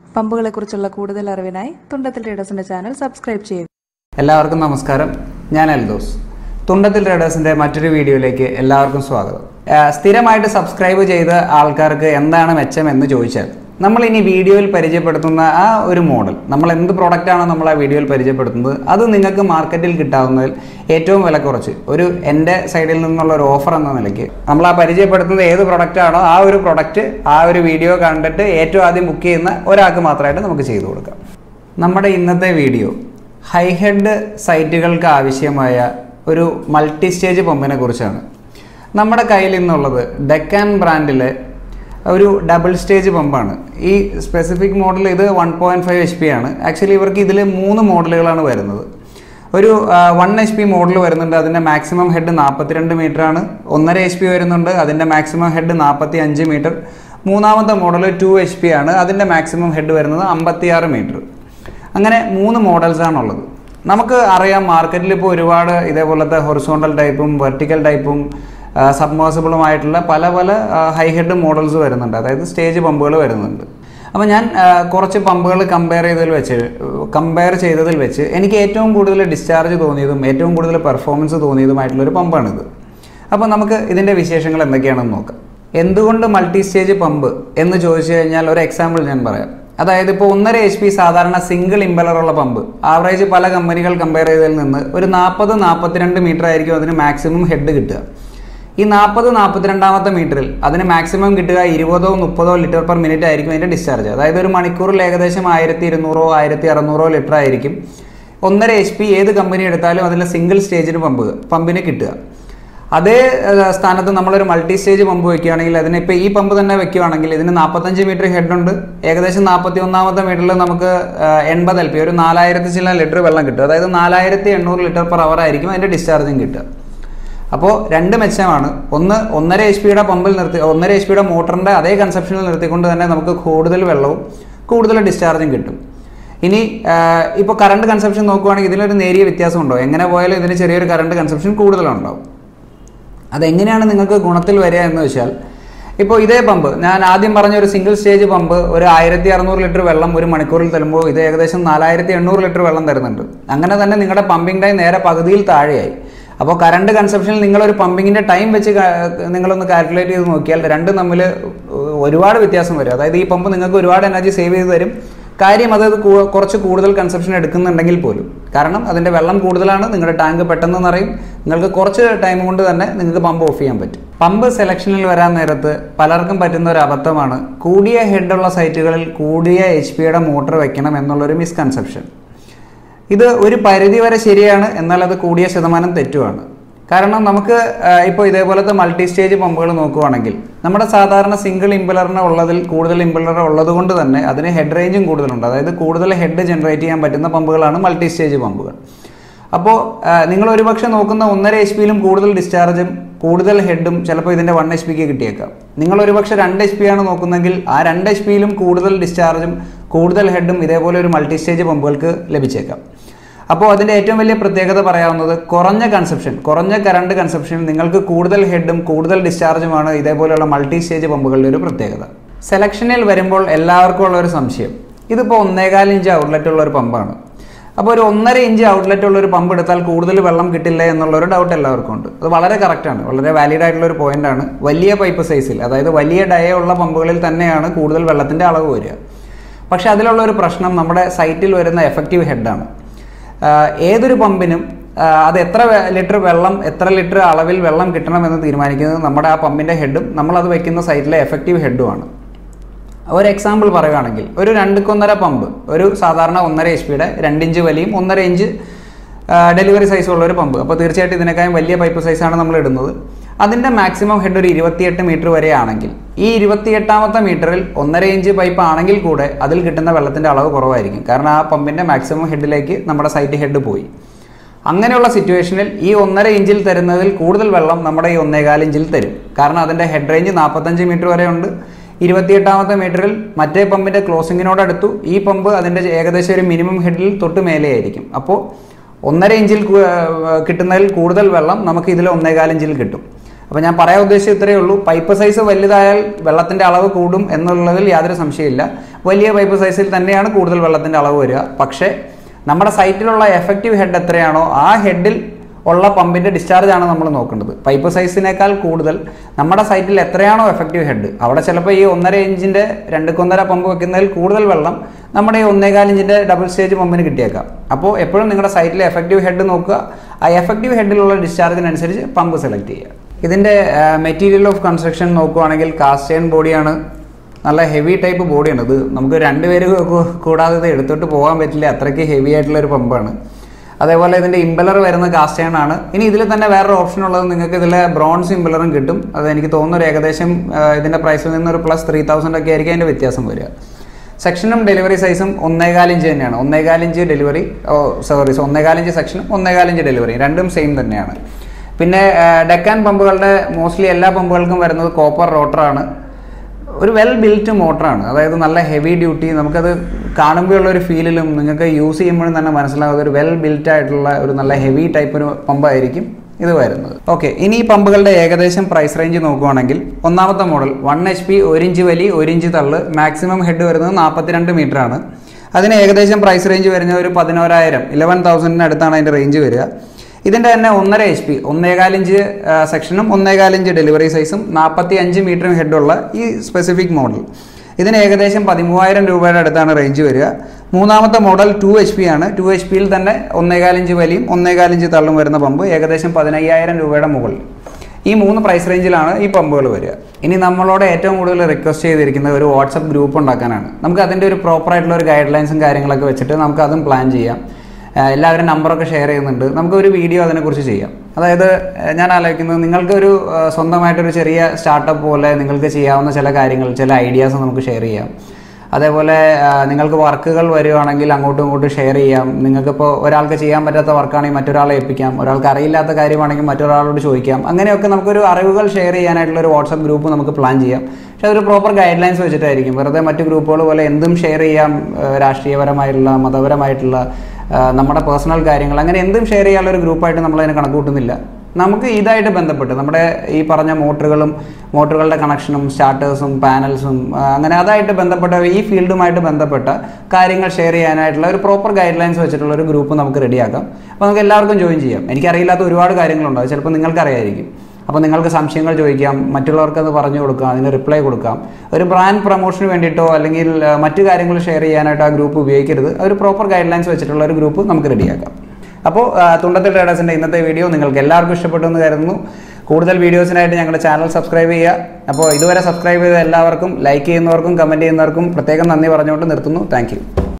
പമ്പുകളെക്കുറിച്ചുള്ള കൂടുതൽ അറിവിനായി തുണ്ടത്തിൽ റേഡേഴ്സിന്റെ channel subscribe ചെയ്യുക എല്ലാവർക്കും നമസ്കാരം ഞാൻ എൽദോസ് തുണ്ടത്തിൽ ട്രേഡേഴ്സിന്റെ മറ്റൊരു വീഡിയോയിലേക്ക് എല്ലാവർക്കും സ്വാഗതം ആ, സ്ഥിരമായിട്ട് സബ്സ്ക്രൈബ് ചെയ്ത ആൾക്കാർക്ക് എന്താണ് മെച്ചം എന്ന് ചോദിച്ചാൽ നമ്മൾ ഇനി വീഡിയോയിൽ പരിചയപ്പെടുത്തുന്ന ആ ഒരു മോഡൽ നമ്മൾ എന്ത് പ്രോഡക്റ്റ് ആണോ നമ്മൾ ആ വീഡിയോയിൽ പരിചയപ്പെടുത്തുന്നത് അത് നിങ്ങൾക്ക് മാർക്കറ്റിൽ കിട്ടാവുന്നതിൽ ഏറ്റവും വില കുറച്ച് ഒരു എൻ്റെ സൈഡിൽ നിന്നുള്ള ഒരു ഓഫർ എന്ന നിലയ്ക്ക് നമ്മൾ ആ പരിചയപ്പെടുത്തുന്നത് ഏത് പ്രൊഡക്റ്റ് ആണോ ആ ഒരു പ്രൊഡക്റ്റ് ആ ഒരു വീഡിയോ കണ്ടിട്ട് ഏറ്റവും ആദ്യം ബുക്ക് ചെയ്യുന്ന ഒരാൾക്ക് മാത്രമായിട്ട് നമുക്ക് ചെയ്തു കൊടുക്കാം നമ്മുടെ ഇന്നത്തെ വീഡിയോ ഹൈഹെഡ് സൈറ്റുകൾക്ക് ആവശ്യമായ ഒരു മൾട്ടി സ്റ്റേജ് പമ്പിനെ കുറിച്ചാണ് നമ്മുടെ കയ്യിൽ നിന്നുള്ളത് ഡെക്കാൻ ബ്രാൻഡിലെ ഒരു ഡബിൾ സ്റ്റേജ് പമ്പാണ് ഈ സ്പെസിഫിക് മോഡൽ ഇത് one point five H P ആണ് ആക്ച്വലി ഇവർക്ക് ഇതിൽ മൂന്ന് മോഡലുകളാണ് വരുന്നത് ഒരു വൺ എച്ച് പി മോഡൽ വരുന്നുണ്ട് അതിൻ്റെ മാക്സിമം ഹെഡ് നാൽപ്പത്തിരണ്ട് മീറ്റർ ആണ് ഒന്നര എച്ച് പി വരുന്നുണ്ട് അതിൻ്റെ മാക്സിമം ഹെഡ് നാൽപ്പത്തി അഞ്ച് മീറ്റർ മൂന്നാമത്തെ മോഡൽ ടു എച്ച് പി ആണ് അതിൻ്റെ മാക്സിമം ഹെഡ് വരുന്നത് അമ്പത്തിയാറ് മീറ്റർ അങ്ങനെ മൂന്ന് മോഡൽസ് ആണുള്ളത് നമുക്ക് അറിയാം മാർക്കറ്റിൽ ഇപ്പോൾ ഒരുപാട് ഇതേപോലത്തെ ഹൊറിസോണ്ടൽ ടൈപ്പും വെർട്ടിക്കൽ ടൈപ്പും സബ്മേഴ്സിബിളുമായിട്ടുള്ള പല പല ഹൈ ഹെഡ് മോഡൽസ് വരുന്നുണ്ട് അതായത് സ്റ്റേജ് പമ്പുകൾ വരുന്നുണ്ട് അപ്പോൾ ഞാൻ ആ, കുറച്ച് പമ്പുകൾ കമ്പയർ ചെയ്തതിൽ വെച്ച് കമ്പയർ ചെയ്തതിൽ വെച്ച് എനിക്ക് ഏറ്റവും കൂടുതൽ ഡിസ്ചാർജ് തോന്നിയതും ഏറ്റവും കൂടുതൽ പെർഫോമൻസ് തോന്നിയതുമായിട്ടുള്ളൊരു പമ്പാണിത് അപ്പോൾ നമുക്ക് ഇതിൻ്റെ വിശേഷങ്ങൾ എന്തൊക്കെയാണെന്ന് നോക്കാം എന്തുകൊണ്ട് മൾട്ടി സ്റ്റേജ് പമ്പ് എന്ന് ചോദിച്ചു കഴിഞ്ഞാൽ ഒരു എക്സാമ്പിൾ ഞാൻ പറയാം അതായത് ഇപ്പോൾ ഒന്നര എച്ച് പി സാധാരണ സിംഗിൾ ഇമ്പലറുള്ള പമ്പ് ആവറേജ് പല കമ്പനികൾ കമ്പയർ ചെയ്തതിൽ നിന്ന് ഒരു നാൽപ്പത് നാൽപ്പത്തിരണ്ട് മീറ്റർ ആയിരിക്കും അതിന് മാക്സിമം ഹെഡ് കിട്ടുക ഈ നാൽപ്പത് നാൽപ്പത്തിരണ്ടാമത്തെ മീറ്ററിൽ അതിന് മാക്സിമം കിട്ടുക ഇരുപതോ മുപ്പതോ ലിറ്റർ പെർ മിനിറ്റ് ആയിരിക്കും അതിൻ്റെ ഡിസ്ചാർജ് അതായത് ഒരു മണിക്കൂറിൽ ഏകദേശം ആയിരത്തി ഇരുന്നൂറോ ആയിരത്തി അറുന്നൂറോ ലിറ്റർ ആയിരിക്കും ഒന്നര എച്ച് പി ഏത് കമ്പനി എടുത്താലും അതിൽ സിംഗിൾ സ്റ്റേജിന് പമ്പ് പമ്പിന് കിട്ടുക അതേ ഏഹ്, സ്ഥാനത്ത് നമ്മളൊരു മൾട്ടി സ്റ്റേജ് പമ്പ് വെക്കുകയാണെങ്കിൽ അതിന് ഇപ്പോൾ ഈ പമ്പ് തന്നെ വെക്കുകയാണെങ്കിൽ ഇതിന് നാൽപ്പത്തഞ്ച് മീറ്റർ ഹെഡ് ഉണ്ട് ഏകദേശം നാൽപ്പത്തി ഒന്നാമത്തെ മീറ്ററിൽ നമുക്ക് ഏഹ്, എൺപത് എൽ പി ഒരു നാലായിരത്തി ചില ലിറ്റർ വെള്ളം കിട്ടും അതായത് നാലായിരത്തി എണ്ണൂറ് ലിറ്റർ പെർ അവർ ആയിരിക്കും അതിൻ്റെ ഡിസ്ചാർജും കിട്ടുക അപ്പോൾ രണ്ട് മെച്ചമാണ് ഒന്ന് ഒന്നര എച്ച് പിയുടെ പമ്പിൽ നിർത്തി ഒന്നര എച്ച് പിയുടെ മോട്ടറിൻ്റെ അതേ കൺസെപ്ഷനിൽ നിർത്തിക്കൊണ്ട് തന്നെ നമുക്ക് കൂടുതൽ വെള്ളവും കൂടുതൽ ഡിസ്ചാർജും കിട്ടും ഇനി ഇപ്പോൾ കറണ്ട് കൺസെപ്ഷൻ നോക്കുവാണെങ്കിൽ ഇതിലൊരു നേരിയ വ്യത്യാസമുണ്ടോ എങ്ങനെ പോയാലും ഇതിന് ചെറിയൊരു കറണ്ട് കൺസെപ്ഷൻ കൂടുതലുണ്ടാവും അതെങ്ങനെയാണ് നിങ്ങൾക്ക് ഗുണത്തിൽ വരിക എന്ന് വെച്ചാൽ ഇപ്പോൾ ഇതേ പമ്പ് ഞാൻ ആദ്യം പറഞ്ഞ ഒരു സിംഗിൾ സ്റ്റേജ് പമ്പ് ഒരു ആയിരത്തി അറുന്നൂറ് ലിറ്റർ വെള്ളം ഒരു മണിക്കൂറിൽ തരുമ്പോൾ ഇത് ഏകദേശം നാലായിരത്തി എണ്ണൂറ് ലിറ്റർ വെള്ളം തരുന്നുണ്ട് അങ്ങനെ തന്നെ നിങ്ങളുടെ പമ്പിംഗ് ടൈം നേരെ പകുതിയിൽ താഴെയായി അപ്പോൾ കറണ്ട് കൺസപ്ഷനിൽ നിങ്ങളൊരു പമ്പിങ്ങിൻ്റെ ടൈം വെച്ച് കാ- നിങ്ങളൊന്ന് കാൽക്കുലേറ്റ് ചെയ്ത് നോക്കിയാൽ രണ്ടും തമ്മിൽ ഒരുപാട് വ്യത്യാസം വരും അതായത് ഈ പമ്പ് നിങ്ങൾക്ക് ഒരുപാട് എനർജി സേവ് ചെയ്ത് തരും കാര്യം അത് കൂ- കുറച്ച് കൂടുതൽ കൺസപ്ഷൻ എടുക്കുന്നുണ്ടെങ്കിൽ പോലും കാരണം അതിൻ്റെ വെള്ളം കൂടുതലാണ് നിങ്ങളുടെ ടാങ്ക് പെട്ടെന്ന് നിറയും നിങ്ങൾക്ക് കുറച്ച് ടൈം കൊണ്ട് തന്നെ നിങ്ങൾക്ക് പമ്പ് ഓഫ് ചെയ്യാൻ പറ്റും പമ്പ് സെലക്ഷനിൽ വരാൻ നേരത്ത് പലർക്കും പറ്റുന്ന ഒരു അബദ്ധമാണ് കൂടിയ ഹെഡുള്ള സൈറ്റുകളിൽ കൂടിയ എച്ച് പിയുടെ മോട്ടർ വെക്കണം എന്നുള്ളൊരു മിസ്കൺസെപ്ഷൻ ഇത് ഒരു പരിധി വരെ ശരിയാണ് എന്നാൽ അത് കൂടിയ ശതമാനം തെറ്റുമാണ് കാരണം നമുക്ക് ഇപ്പോൾ ഇതേപോലത്തെ മൾട്ടി സ്റ്റേജ് പമ്പുകൾ നോക്കുവാണെങ്കിൽ നമ്മുടെ സാധാരണ സിംഗിൾ ഇമ്പലറിന് ഉള്ളതിൽ കൂടുതൽ ഇമ്പലർ ഉള്ളത് കൊണ്ട് തന്നെ അതിന് ഹെഡ് റേഞ്ചും കൂടുതലുണ്ട് അതായത് കൂടുതൽ ഹെഡ് ജനറേറ്റ് ചെയ്യാൻ പറ്റുന്ന പമ്പുകളാണ് മൾട്ടി സ്റ്റേജ് പമ്പുകൾ അപ്പോൾ നിങ്ങൾ ഒരുപക്ഷെ നോക്കുന്ന ഒന്നര എച്ച് പിയിലും കൂടുതൽ ഡിസ്ചാർജും കൂടുതൽ ഹെഡും ചിലപ്പോൾ ഇതിൻ്റെ വൺ എച്ച് പിക്ക് കിട്ടിയേക്കാം നിങ്ങൾ ഒരുപക്ഷെ രണ്ട് എച്ച് പി ആണ് നോക്കുന്നെങ്കിൽ ആ രണ്ട് എച്ച് പിയിലും കൂടുതൽ ഡിസ്ചാർജും കൂടുതൽ ഹെഡും ഇതേപോലെ ഒരു മൾട്ടി സ്റ്റേജ് പമ്പുകൾക്ക് ലഭിച്ചേക്കാം അപ്പോൾ അതിൻ്റെ ഏറ്റവും വലിയ പ്രത്യേകത പറയാവുന്നത് കുറഞ്ഞ കൺസെപ്ഷൻ കുറഞ്ഞ കറണ്ട് കൺസെപ്ഷൻ നിങ്ങൾക്ക് കൂടുതൽ ഹെഡും കൂടുതൽ ഡിസ്ചാർജുമാണ് ഇതേപോലെയുള്ള മൾട്ടി സ്റ്റേജ് പമ്പുകളുടെ ഒരു പ്രത്യേകത സെലക്ഷനിൽ വരുമ്പോൾ എല്ലാവർക്കും ഉള്ള ഒരു സംശയം ഇതിപ്പോൾ ഒന്നേകാൽ ഇഞ്ച് ഔട്ട്ലെറ്റ് ഉള്ള ഒരു പമ്പാണ് അപ്പോൾ ഒരു ഒന്നര ഇഞ്ച് ഔട്ട്ലെറ്റ് ഉള്ള ഒരു പമ്പ് എടുത്താൽ കൂടുതൽ വെള്ളം കിട്ടില്ല എന്നുള്ളൊരു ഡൗട്ട് എല്ലാവർക്കും ഉണ്ട് അത് വളരെ കറക്റ്റാണ് വളരെ വാലിഡ് ആയിട്ടുള്ള ഒരു പോയിന്റാണ് വലിയ പൈപ്പ് സൈസിൽ അതായത് വലിയ ഡയ ഉള്ള പമ്പുകളിൽ തന്നെയാണ് കൂടുതൽ വെള്ളത്തിൻ്റെ അളവ് വരിക പക്ഷേ അതിലുള്ള ഒരു പ്രശ്നം നമ്മുടെ സൈറ്റിൽ വരുന്ന എഫക്റ്റീവ് ഹെഡാണ് ഏതൊരു പമ്പിനും ആ, അത് എത്ര ലിറ്റർ വെള്ളം എത്ര ലിറ്റർ അളവിൽ വെള്ളം കിട്ടണമെന്ന് തീരുമാനിക്കുന്നത് നമ്മുടെ ആ പമ്പിൻ്റെ ഹെഡും നമ്മളത് വെക്കുന്ന സൈറ്റിലെ എഫക്റ്റീവ് ഹെഡുമാണ് ഒരു എക്സാമ്പിൾ പറയുകയാണെങ്കിൽ ഒരു രണ്ടുക്കൊന്നര പമ്പ് ഒരു സാധാരണ ഒന്നര എച്ച് പിയുടെ രണ്ടിഞ്ച് വലിയും ഒന്നര ഇഞ്ച് ഡെലിവറി സൈസ് ഉള്ള ഒരു പമ്പ് അപ്പോൾ തീർച്ചയായിട്ടും ഇതിനേക്കാളും വലിയ പൈപ്പ് സൈസാണ് നമ്മൾ ഇടുന്നത് അതിൻ്റെ മാക്സിമം ഹെഡ് ഒരു ഇരുപത്തിയെട്ട് മീറ്റർ വരെ ആണെങ്കിൽ ഈ ഇരുപത്തിയെട്ടാമത്തെ മീറ്ററിൽ ഒന്നര ഇഞ്ച് പൈപ്പ് ആണെങ്കിൽ കൂടെ അതിൽ കിട്ടുന്ന വെള്ളത്തിൻ്റെ അളവ് കുറവായിരിക്കും കാരണം ആ പമ്പിൻ്റെ മാക്സിമം ഹെഡിലേക്ക് നമ്മുടെ സൈറ്റ് ഹെഡ് പോയി അങ്ങനെയുള്ള സിറ്റുവേഷനിൽ ഈ ഒന്നര ഇഞ്ചിൽ തരുന്നതിൽ കൂടുതൽ വെള്ളം നമ്മുടെ ഈ ഒന്നേകാൽ ഇഞ്ചിൽ തരും കാരണം അതിൻ്റെ ഹെഡ് റേഞ്ച് നാൽപ്പത്തഞ്ച് മീറ്റർ വരെ ഉണ്ട് ഇരുപത്തിയെട്ടാമത്തെ മീറ്ററിൽ മറ്റേ പമ്പിൻ്റെ ക്ലോസിങ്ങിനോടടുത്തു ഈ പമ്പ് അതിൻ്റെ ഏകദേശം ഒരു മിനിമം ഹെഡിൽ തൊട്ട് മേലെയായിരിക്കും അപ്പോൾ ഒന്നര ഇഞ്ചിൽ കു- ആ, കിട്ടുന്നതിൽ കൂടുതൽ വെള്ളം നമുക്ക് ഇതിൽ ഒന്നേകാൽ ഇഞ്ചിൽ കിട്ടും അപ്പോൾ ഞാൻ പറയാൻ ഉദ്ദേശിച്ചത് ഇത്രയേ ഉള്ളൂ പൈപ്പ് സൈസ് വലുതായാൽ വെള്ളത്തിൻ്റെ അളവ് കൂടും എന്നുള്ളതിൽ യാതൊരു സംശയമില്ല വലിയ പൈപ്പ് സൈസിൽ തന്നെയാണ് കൂടുതൽ വെള്ളത്തിൻ്റെ അളവ് വരിക പക്ഷേ നമ്മുടെ സൈറ്റിലുള്ള എഫക്റ്റീവ് ഹെഡ് എത്രയാണോ ആ ഹെഡിൽ ഉള്ള പമ്പിൻ്റെ ഡിസ്ചാർജ് ആണ് നമ്മൾ നോക്കേണ്ടത് പൈപ്പ് സൈസിനേക്കാൾ കൂടുതൽ നമ്മുടെ സൈറ്റിൽ എത്രയാണോ എഫക്റ്റീവ് ഹെഡ് അവിടെ ചിലപ്പോൾ ഈ ഒന്നര ഇഞ്ചിൻ്റെ രണ്ട് കൊന്നര പമ്പ് വെക്കുന്നതിൽ കൂടുതൽ വെള്ളം നമ്മുടെ ഈ ഒന്നേകാൽ ഇഞ്ചിൻ്റെ ഡബിൾ സ്റ്റേജ് പമ്പിന് കിട്ടിയേക്കാം അപ്പോൾ എപ്പോഴും നിങ്ങളുടെ സൈറ്റിലെ എഫക്റ്റീവ് ഹെഡ് നോക്കുക ആ എഫക്റ്റീവ് ഹെഡിലുള്ള ഡിസ്ചാർജിനനുസരിച്ച് പമ്പ് സെലക്ട് ചെയ്യുക ഇതിൻ്റെ മെറ്റീരിയൽ ഓഫ് കൺസ്ട്രക്ഷൻ നോക്കുകയാണെങ്കിൽ കാസ്റ്റേൺ ബോഡിയാണ് നല്ല ഹെവി ടൈപ്പ് ബോഡിയാണ് ഇത് നമുക്ക് രണ്ടുപേര് കൂ- കൂടാതെ ഇത് എടുത്തോട്ട് പോകാൻ പറ്റില്ല അത്രയ്ക്ക് ഹെവി ആയിട്ടുള്ള ഒരു പമ്പാണ് അതേപോലെ ഇതിൻ്റെ ഇമ്പലർ വരുന്ന കാസ്റ്റേൺ ആണ് ഇനി ഇതിൽ തന്നെ വേറൊരു ഓപ്ഷൻ ഉള്ളത് നിങ്ങൾക്ക് ഇതിൽ ബ്രോൺസ് ഇമ്പലറും കിട്ടും അത് എനിക്ക് തോന്നുന്നു ഒരു ഏകദേശം ആ, ഇതിൻ്റെ പ്രൈസിൽ നിന്ന് ഒരു പ്ലസ് ത്രീ തൗസൻഡ് ഒക്കെ ആയിരിക്കും അതിൻ്റെ വ്യത്യാസം വരിക സെക്ഷനും ഡെലിവറി സൈസും ഒന്നേകാൽ ഇഞ്ച് തന്നെയാണ് ഒന്നേകാൽ ഇഞ്ച് ഡെലിവറി ഓ സോറി ഒന്നേകാൽ ഇഞ്ച് സെക്ഷനും ഒന്നേകാൽ ഇഞ്ച് ഡെലിവറി രണ്ടും സെയിം തന്നെയാണ് പിന്നെ ഡെക്കാൻ പമ്പുകളുടെ മോസ്റ്റ്ലി എല്ലാ പമ്പുകൾക്കും വരുന്നത് കോപ്പർ റോട്ടറാണ് ഒരു വെൽ ബിൽറ്റ് മോട്ടറാണ് അതായത് നല്ല ഹെവി ഡ്യൂട്ടി നമുക്കത് കാണുമ്പോഴുള്ള ഒരു ഫീലിലും നിങ്ങൾക്ക് യൂസ് ചെയ്യുമ്പോഴും തന്നെ മനസ്സിലാകുന്ന ഒരു വെൽ ബിൽറ്റ് ആയിട്ടുള്ള ഒരു നല്ല ഹെവി ടൈപ്പ് ഒരു പമ്പായിരിക്കും ഇത് വരുന്നത് ഓക്കെ ഇനി ഈ പമ്പുകളുടെ ഏകദേശം പ്രൈസ് റേഞ്ച് നോക്കുവാണെങ്കിൽ ഒന്നാമത്തെ മോഡൽ വൺ എച്ച് പി ഒരു ഇഞ്ച് വലി ഒരു ഇഞ്ച് തള്ള് മാക്സിമം ഹെഡ് വരുന്നത് നാൽപ്പത്തിരണ്ട് മീറ്റർ ആണ് അതിന് ഏകദേശം പ്രൈസ് റേഞ്ച് വരുന്നത് ഒരു പതിനോരായിരം ഇലവൻ തൗസൻഡിന് അടുത്താണ് അതിൻ്റെ റേഞ്ച് വരിക ഇതിൻ്റെ തന്നെ ഒന്നര എച്ച് പി ഒന്നേകാൽ ഇഞ്ച് ആ, സെക്ഷനും ഒന്നേകാൽ ഇഞ്ച് ഡെലിവറി സൈസും നാൽപ്പത്തി അഞ്ച് മീറ്ററും ഹെഡുള്ള ഈ സ്പെസിഫിക് മോഡൽ ഇതിന് ഏകദേശം പതിമൂവായിരം രൂപയുടെ അടുത്താണ് റേഞ്ച് വരിക മൂന്നാമത്തെ മോഡൽ ടു എച്ച് പി ആണ് ടു എച്ച് പിയിൽ തന്നെ ഒന്നേകാൽ ഇഞ്ച് വലിയും ഒന്നേകാൽ ഇഞ്ച് തള്ളും വരുന്ന പമ്പ് ഏകദേശം പതിനയ്യായിരം രൂപയുടെ മുകളിൽ ഈ മൂന്ന് പ്രൈസ് റേഞ്ചിലാണ് ഈ പമ്പുകൾ വരിക ഇനി നമ്മളോട് ഏറ്റവും കൂടുതൽ റിക്വസ്റ്റ് ചെയ്തിരിക്കുന്നത് ഒരു വാട്സപ്പ് ഗ്രൂപ്പ് ഉണ്ടാക്കാനാണ് നമുക്ക് അതിൻ്റെ ഒരു പ്രോപ്പർ ആയിട്ടുള്ള ഒരു ഗൈഡ് ലൈൻസും കാര്യങ്ങളൊക്കെ വെച്ചിട്ട് നമുക്ക് അതും പ്ലാൻ ചെയ്യാം ഏഹ് എല്ലാവരും നമ്പറൊക്കെ ഷെയർ ചെയ്യുന്നുണ്ട് നമുക്ക് ഒരു വീഡിയോ അതിനെക്കുറിച്ച് ചെയ്യാം അതായത് ഏഹ് ഞാൻ ആലോചിക്കുന്നത് നിങ്ങൾക്ക് ഒരു ഏഹ് സ്വന്തമായിട്ടൊരു ചെറിയ സ്റ്റാർട്ടപ്പ് പോലെ നിങ്ങൾക്ക് ചെയ്യാവുന്ന ചില കാര്യങ്ങൾ ചില ഐഡിയാസ് നമുക്ക് ഷെയർ ചെയ്യാം അതേപോലെ ഏഹ് നിങ്ങൾക്ക് വർക്കുകൾ വരുവാണെങ്കിൽ അങ്ങോട്ടും ഇങ്ങോട്ടും ഷെയർ ചെയ്യാം നിങ്ങൾക്കിപ്പോൾ ഒരാൾക്ക് ചെയ്യാൻ പറ്റാത്ത വർക്കാണെങ്കിൽ മറ്റൊരാളെ ഏൽപ്പിക്കാം ഒരാൾക്ക് അറിയില്ലാത്ത കാര്യമാണെങ്കിൽ മറ്റൊരാളോട് ചോദിക്കാം അങ്ങനെയൊക്കെ നമുക്കൊരു അറിവുകൾ ഷെയർ ചെയ്യാനായിട്ടുള്ള ഒരു വാട്സപ്പ് ഗ്രൂപ്പ് നമുക്ക് പ്ലാൻ ചെയ്യാം പക്ഷെ അതൊരു പ്രോപ്പർ ഗൈഡ് ലൈൻസ് വെച്ചിട്ടായിരിക്കും വെറുതെ മറ്റു ഗ്രൂപ്പുകൾ പോലെ എന്തും ഷെയർ ചെയ്യാം ഏഹ് രാഷ്ട്രീയപരമായിട്ടുള്ള മതപരമായിട്ടുള്ള ആഹ് നമ്മുടെ പേഴ്സണൽ കാര്യങ്ങൾ അങ്ങനെ എന്തും ഷെയർ ചെയ്യാനുള്ള ഒരു ഗ്രൂപ്പായിട്ട് നമ്മൾ അതിനെ കണക്കൂട്ടുന്നില്ല നമുക്ക് ഇതായിട്ട് ബന്ധപ്പെട്ട് നമ്മുടെ ഈ പറഞ്ഞ മോട്ടറുകളും മോട്ടറുകളുടെ കണക്ഷനും സ്റ്റാർട്ടേഴ്സും പാനൽസും അങ്ങനെ അതായിട്ട് ബന്ധപ്പെട്ട ഈ ഫീൽഡുമായിട്ട് ബന്ധപ്പെട്ട കാര്യങ്ങൾ ഷെയർ ചെയ്യാനായിട്ടുള്ള ഒരു പ്രോപ്പർ ഗൈഡ് ലൈൻസ് വെച്ചിട്ടുള്ള ഒരു ഗ്രൂപ്പ് നമുക്ക് റെഡിയാക്കാം അപ്പോൾ നമുക്ക് എല്ലാവർക്കും ജോയിൻ ചെയ്യാം എനിക്കറിയില്ലാത്ത ഒരുപാട് കാര്യങ്ങളുണ്ട് അത് ചിലപ്പോൾ നിങ്ങൾക്കറിയായിരിക്കും അപ്പോൾ നിങ്ങൾക്ക് സംശയങ്ങൾ ചോദിക്കാം മറ്റുള്ളവർക്ക് അത് പറഞ്ഞു കൊടുക്കാം അതിന് റിപ്ലൈ കൊടുക്കാം ഒരു ബ്രാൻഡ് പ്രൊമോഷന് വേണ്ടിയിട്ടോ അല്ലെങ്കിൽ ആ, മറ്റു കാര്യങ്ങൾ ഷെയർ ചെയ്യാനായിട്ട് ആ ഗ്രൂപ്പ് ഉപയോഗിക്കരുത് ഒരു പ്രോപ്പർ ഗൈഡ് ലൈൻസ് വെച്ചിട്ടുള്ള ഒരു ഗ്രൂപ്പ് നമുക്ക് റെഡിയാക്കാം അപ്പോൾ ആ, തുണ്ടത്തിൽ ട്രേഡേഴ്സിൻ്റെ ഇന്നത്തെ വീഡിയോ നിങ്ങൾക്ക് എല്ലാവർക്കും ഇഷ്ടപ്പെട്ടു എന്ന് കരുതുന്നു കൂടുതൽ വീഡിയോസിനായിട്ട് ഞങ്ങളുടെ ചാനൽ സബ്സ്ക്രൈബ് ചെയ്യുക അപ്പോൾ ഇതുവരെ സബ്സ്ക്രൈബ് ചെയ്ത എല്ലാവർക്കും ലൈക്ക് ചെയ്യുന്നവർക്കും കമൻറ്റ് ചെയ്യുന്നവർക്കും പ്രത്യേകം നന്ദി പറഞ്ഞുകൊണ്ട് നിർത്തുന്നു താങ്ക്